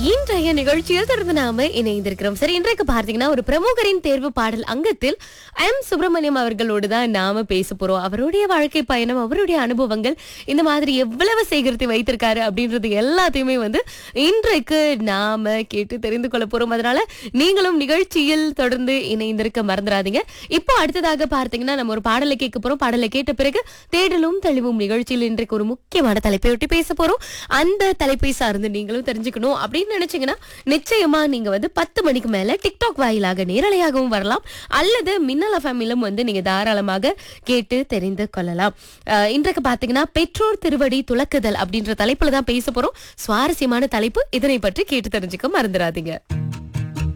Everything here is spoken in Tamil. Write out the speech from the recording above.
இன்றைய நிகழ்ச்சியில் தொடர்ந்து நாம இணைந்திருக்கிறோம் சரி இன்றைக்கு பார்த்தீங்கன்னா ஒரு பிரமுகரின் தேர்வு பாடல் அங்கத்தில் எம் சுப்பிரமணியம் அவர்களோடு தான் நாம பேச போறோம் அவருடைய வாழ்க்கை பயணம் அவருடைய அனுபவங்கள் இந்த மாதிரி எவ்வளவு சேகரித்து வைத்திருக்காரு அப்படின்றது எல்லாத்தையுமே வந்து இன்றைக்கு நாம கேட்டு தெரிந்து கொள்ள போறோம் அதனால நீங்களும் நிகழ்ச்சியில் தொடர்ந்து இணைந்திருக்க மறந்துடாதீங்க இப்போ அடுத்ததாக பார்த்தீங்கன்னா நம்ம ஒரு பாடலை கேட்க போறோம் பாடலை கேட்ட பிறகு தேடலும் தெளிவும் நிகழ்ச்சியில் இன்றைக்கு ஒரு முக்கியமான தலைப்பை ஒட்டி பேச போறோம் அந்த தலைப்பை சார்ந்து நீங்களும் தெரிஞ்சுக்கணும் அப்படின்னு நினைச்சீங்கன்னா நிச்சயமா நீங்க வந்து பத்து மணிக்கு மேல டிக்டாக் வாயிலாக நேரலையாகவும் வரலாம் அல்லது மின்னல் ஃபேமிலும் வந்து நீங்க தாராளமாக கேட்டு தெரிந்து கொள்ளலாம் அஹ், இன்றைக்கு பாத்தீங்கன்னா பெற்றோர் திருவடி துலக்குதல் அப்படின்ற தலைப்புல தான் பேச போறோம் சுவாரஸ்யமான தலைப்பு இதனை பற்றி கேட்டு தெரிஞ்சுக்க மறந்துடாதீங்க